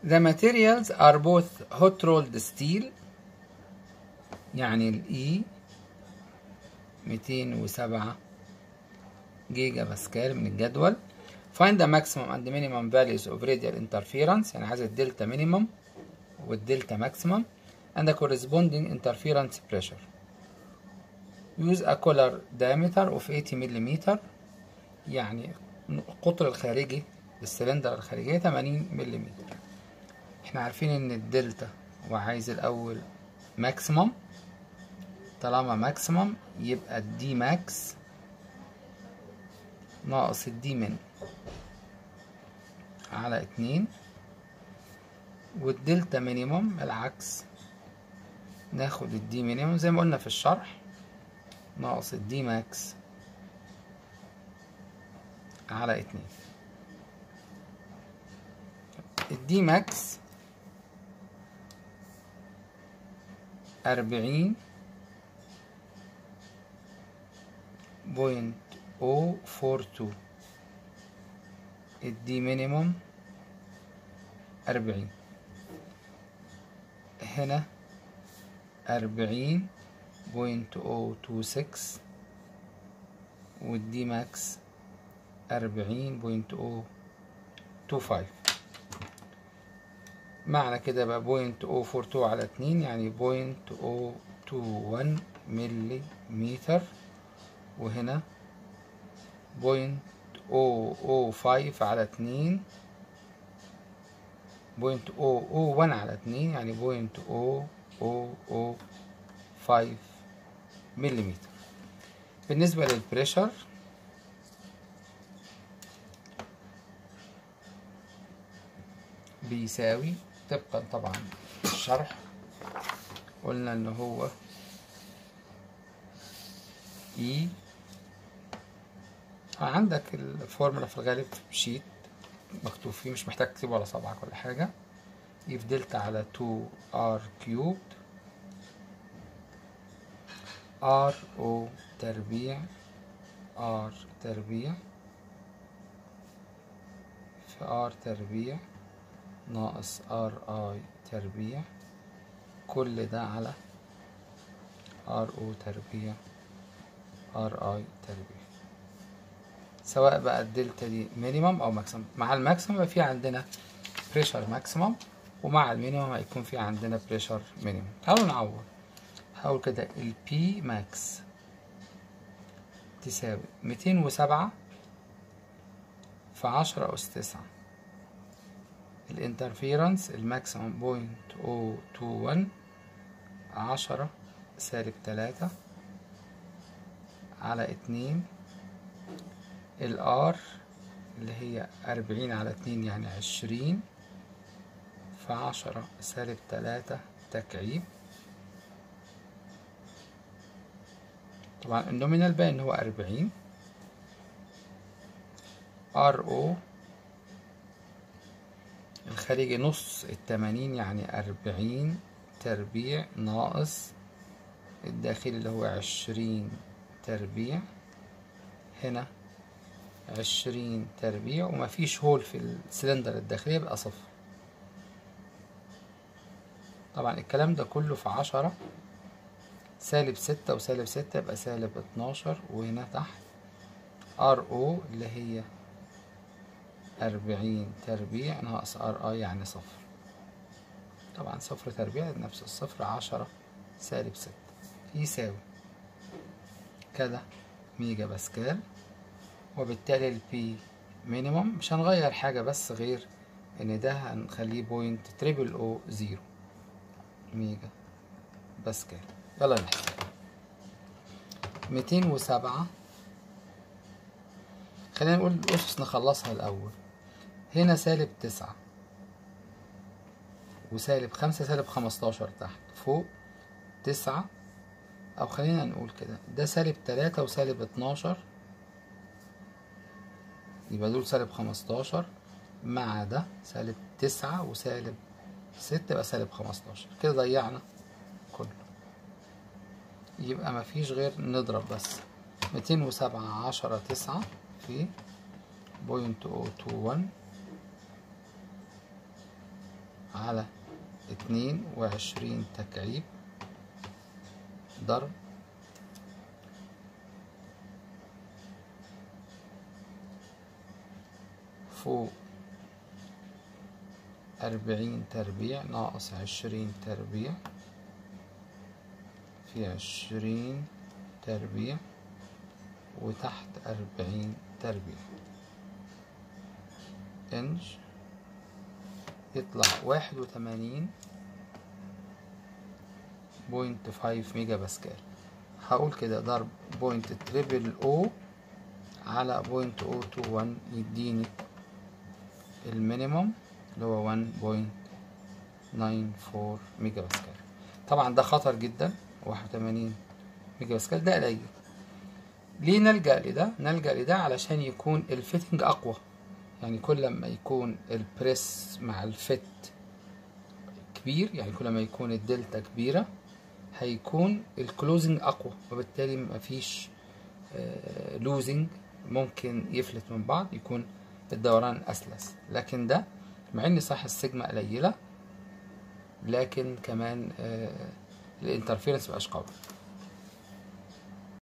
The materials are both hot rolled steel يعني الإي 207 جيجا باسكال من الجدول find the maximum and minimum values of radial interference يعني عايز الدلتا minimum والدلتا maximum and the corresponding interference pressure use a collar diameter of 80 ملم يعني القطر الخارجي للسلندر الخارجية 80 ملم احنا عارفين ان الدلتا وعايز الاول ماكسيمم طالما ماكسيمم يبقى الدي ماكس ناقص الدي من على اتنين والدلتا مينيموم العكس ناخد الدي مينيموم زي ما قلنا في الشرح ناقص الدي ماكس على اتنين الدي ماكس أربعين بوينت او فور تو الدي مينيموم أربعين هنا أربعين بوينت او تو سكس والدي ماكس أربعين بوينت او تو فايف معنى كده بقى بوينت او فور تو على اتنين يعني بوينت او تو ون ملي متر وهنا بوينت او او فايف على اتنين بوينت او او ون على اتنين يعني بوينت او او او فايف مليمتر بالنسبة للبريشر بيساوي طبقا طبعا الشرح قلنا ان هو اي عندك الفورمولا في الغالب في شيت مكتوب فيه مش محتاج تكتبه على صبعك ولا حاجة اي في دلتا على 2 ار كيوبد ار او تربيع ار تربيع في ار تربيع ناقص ار اي تربيع كل ده على ار او تربيع ار اي تربيع سواء بقى الدلتا دي مينيمم او ماكسيمم مع الماكسيمم يبقى في عندنا بريشر ماكسيمم ومع المينيمم هيكون في عندنا بريشر مينيمم تعالوا نعوض هقول كده البي ماكس تساوي ميتين وسبعة في عشرة أس تسعة الانترفيرنس الماكسيمم بوينت او تو ون عشرة سالب تلاتة على اتنين الار اللي هي أربعين على اتنين يعني عشرين في عشرة سالب تلاتة تكعيب طبعا النومينال باين هو أربعين ار او الخارجي نص التمانين يعني أربعين تربيع ناقص الداخلي اللي هو عشرين تربيع هنا عشرين تربيع ومفيش هول في السلندر الداخلي يبقى صفر طبعا الكلام ده كله في عشرة سالب ستة وسالب ستة يبقى سالب اتناشر وهنا تحت ار او اللي هي أربعين تربيع ناقص ار اي يعني صفر طبعا صفر تربيع نفس الصفر عشرة سالب ستة يساوي كده ميجا باسكال وبالتالي البي مينيموم مش هنغير حاجة بس غير ان ده هنخليه بوينت تريبل او زيرو ميجا باسكال يلا نحسب ميتين وسبعة خلينا نقول الأسس نخلصها الأول هنا سالب تسعة وسالب خمسة سالب خمستاشر تحت فوق تسعة أو خلينا نقول كده ده سالب تلاتة وسالب اتناشر يبقى دول سالب خمستاشر مع ده سالب تسعة وسالب ستة يبقى سالب خمستاشر كده ضيعنا كله يبقى مفيش غير نضرب بس ميتين وسبعة عشرة تسعة في بوينت او تو ون على اتنين وعشرين تكعيب ضرب فوق أربعين تربيع ناقص عشرين تربيع في عشرين تربيع وتحت أربعين تربيع إنج يطلع واحد وتمانين بوينت فايف ميجا باسكال هقول كده ضرب بوينت تريبل او على بوينت او تو ون يديني المينيموم اللي هو ون بوينت ناين فور ميجا باسكال طبعا ده خطر جدا واحد وتمانين ميجا باسكال ده قليل ليه نلجأ لده؟ نلجأ لده علشان يكون الفيتنج أقوى يعني كل ما يكون البريس مع الفت كبير يعني كل ما يكون الدلتا كبيرة هيكون الكلوزنج أقوى وبالتالي مفيش لوزنج ممكن يفلت من بعض يكون الدوران أسلس لكن ده مع إن صح السيجما قليلة لكن كمان الانترفيرنس مبقاش قوي